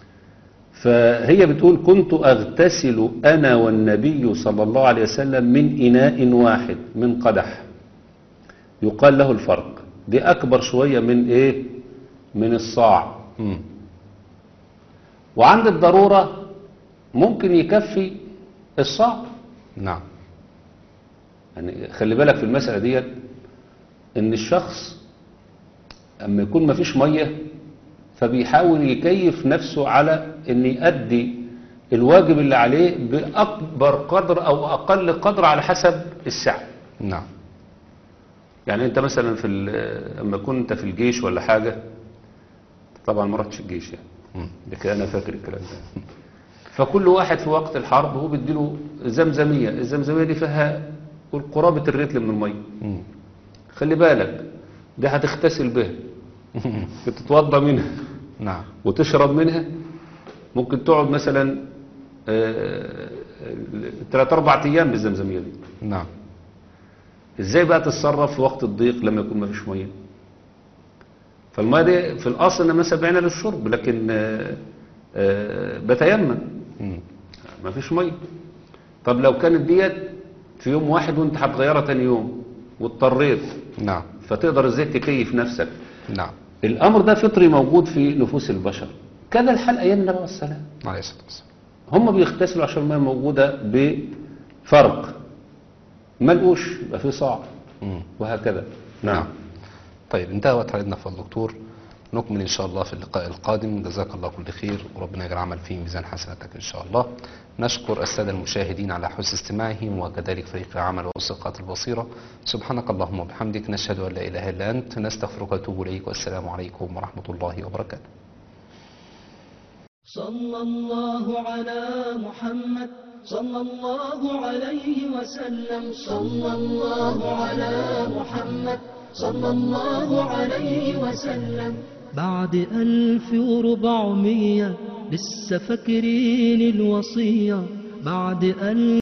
فهي بتقول كنت أغتسل أنا والنبي صلى الله عليه وسلم من إناء واحد من قدح يقال له الفرق دي أكبر شوية من إيه من الصاع مم. وعند الضرورة ممكن يكفي الصاع نعم يعني خلي بالك في المسألة ديت إن الشخص أما يكون مفيش مية فبيحاول يكيف نفسه على إن يأدي الواجب اللي عليه بأكبر قدر أو أقل قدر على حسب السعة نعم يعني أنت مثلا في ال- أما كنت في الجيش ولا حاجة طبعا ما رحتش الجيش يعني مم. لكن أنا فاكر الكلام ده فكل واحد في وقت الحرب هو بيديله زمزمية الزمزمية دي فيها قول قرابة الرتل من المية مم. خلي بالك دي هتغتسل بها تتوضى منها نعم وتشرب منها ممكن تقعد مثلا آه، ثلاث اربع ايام بالزمزميه دي نعم ازاي بقى تتصرف في وقت الضيق لما يكون ما فيش ميه فالميه دي في الاصل انها مثلا بعينها للشرب لكن آه، آه، بتيمم مم. ما فيش ميه طب لو كانت ديت في يوم واحد وانت هتغيرها تاني يوم واضطريت نعم فتقدر ازاي تكيف نفسك نعم الامر ده فطري موجود في نفوس البشر كذا الحال ايام النبي عليه السلام عليه الصلاة والسلام هم بيغتسلوا عشان الميه موجوده بفرق ما لقوش يبقى في صاع مم. وهكذا نعم طيب انتهى وقت حلقتنا في الدكتور نكمل إن شاء الله في اللقاء القادم جزاك الله كل خير وربنا يجعل عمل فيه ميزان حسناتك إن شاء الله نشكر السادة المشاهدين على حسن استماعهم وكذلك فريق العمل وأسقاط البصيرة سبحانك اللهم وبحمدك نشهد أن لا إله إلا أنت نستغفرك ونتوب إليك والسلام عليكم ورحمة الله وبركاته صلى الله على محمد صلى الله عليه وسلم صلى الله على محمد صلى الله عليه وسلم بعد ألف وربعمية لسه فاكرين الوصية بعد ألف